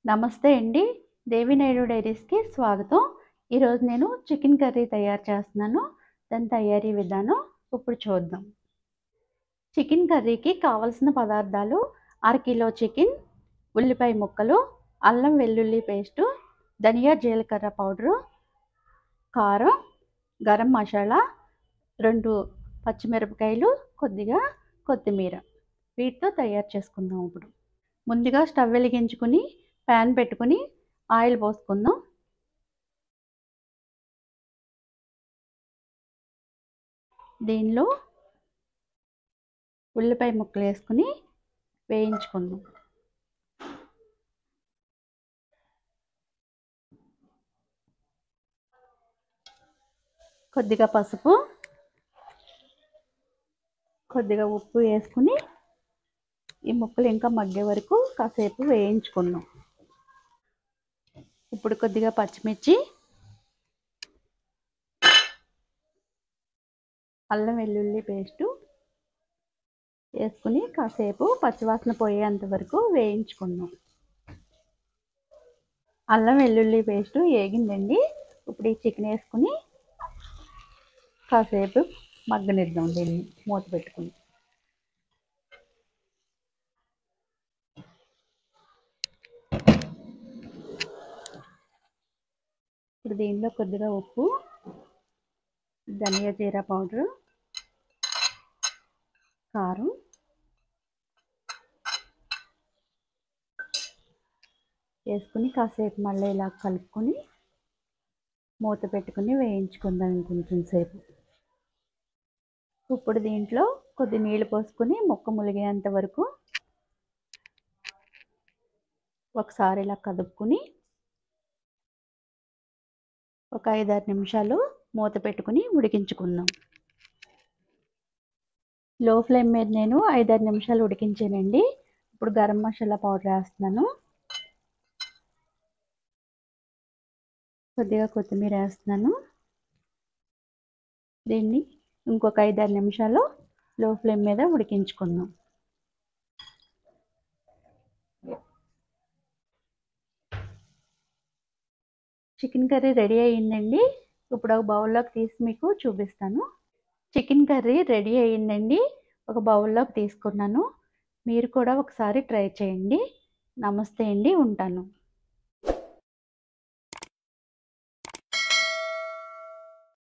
నమస్తే అండి దేవినాయుడు డైరీస్కి స్వాగతం ఈరోజు నేను చికెన్ కర్రీ తయారు చేస్తున్నాను దాని తయారీ విధానం ఇప్పుడు చూద్దాం చికెన్ కర్రీకి కావలసిన పదార్థాలు అరకిలో చికెన్ ఉల్లిపాయ ముక్కలు అల్లం వెల్లుల్లి పేస్టు ధనియా జీలకర్ర పౌడరు కారం గరం మసాలా రెండు పచ్చిమిరపకాయలు కొద్దిగా కొత్తిమీర వీటితో తయారు చేసుకుందాం ఇప్పుడు ముందుగా స్టవ్ వెలిగించుకుని ప్యాన్ పెట్టుకుని ఆయిల్ పోసుకుందాం దీనిలో ఉల్లిపాయ ముక్కలు వేసుకుని వేయించుకుందాం కొద్దిగా పసుపు కొద్దిగా ఉప్పు వేసుకుని ఈ ముక్కలు ఇంకా మగ్గే వరకు కాసేపు వేయించుకుందాం ఇప్పుడు కొద్దిగా పచ్చిమిర్చి అల్లం వెల్లుల్లి పేస్టు వేసుకుని కాసేపు పచ్చివాసన పోయేంత వరకు వేయించుకుందాం అల్లం వెల్లుల్లి పేస్టు వేగిందండి ఇప్పుడు ఈ చికెన్ వేసుకుని కాసేపు మగ్గనిద్దాం దీన్ని మూత పెట్టుకుని ఇప్పుడు దీనిలో కొద్దిగా ఉప్పు ధనియా జీరా పౌడరు కారం వేసుకుని కాసేపు మళ్ళీ ఇలా కలుపుకొని మూత పెట్టుకుని వేయించుకుందాం ఇంకొంచెం సేపు ఇప్పుడు దీంట్లో కొద్ది నీళ్ళు పోసుకొని ముక్క ములిగేంత వరకు ఒకసారి ఇలా కదుపుకొని ఒక ఐదారు నిమిషాలు మూత పెట్టుకుని ఉడికించుకుందాం లో ఫ్లేమ్ మీద నేను ఐదారు నిమిషాలు ఉడికించానండి ఇప్పుడు గరం మసాలా పౌడర్ వేస్తున్నాను కొద్దిగా కొత్తిమీర వేస్తున్నాను దీన్ని ఇంకొక ఐదారు నిమిషాలు లో ఫ్లేమ్ మీద ఉడికించుకుందాం చికెన్ కర్రీ రెడీ అయ్యిందండి ఇప్పుడు ఒక బౌల్లోకి తీసి మీకు చూపిస్తాను చికెన్ కర్రీ రెడీ అయ్యిందండి ఒక బౌల్లోకి తీసుకున్నాను మీరు కూడా ఒకసారి ట్రై చేయండి నమస్తే అండి ఉంటాను